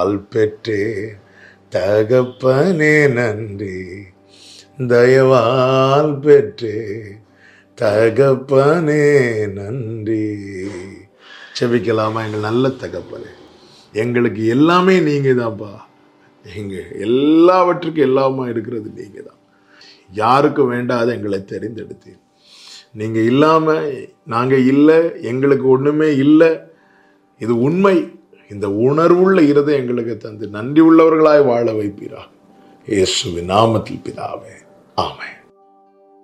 அல் பெற்றே தகப்பனே நன்றி தயவால் பெற்றே தகப்பனே நன்றி செபிக்கலாமா எங்கள் நல்ல தகப்பனே எங்களுக்கு எல்லாமே நீங்கள் தான்ப்பா எங்க எல்லாவற்றுக்கும் எல்லாமா இருக்கிறது நீங்கள் தான் யாருக்கும் வேண்டாத எங்களை தெரிந்தெடுத்தீர் நீங்கள் இல்லாமல் நாங்கள் இல்லை எங்களுக்கு ஒன்றுமே இல்லை இது உண்மை இந்த உணர்வுள்ள இருதை எங்களுக்கு தந்து நன்றி உள்ளவர்களாய் வாழ வைப்பீரா இயேசுவின் நாமத்தில் பிதாவே ஆமென்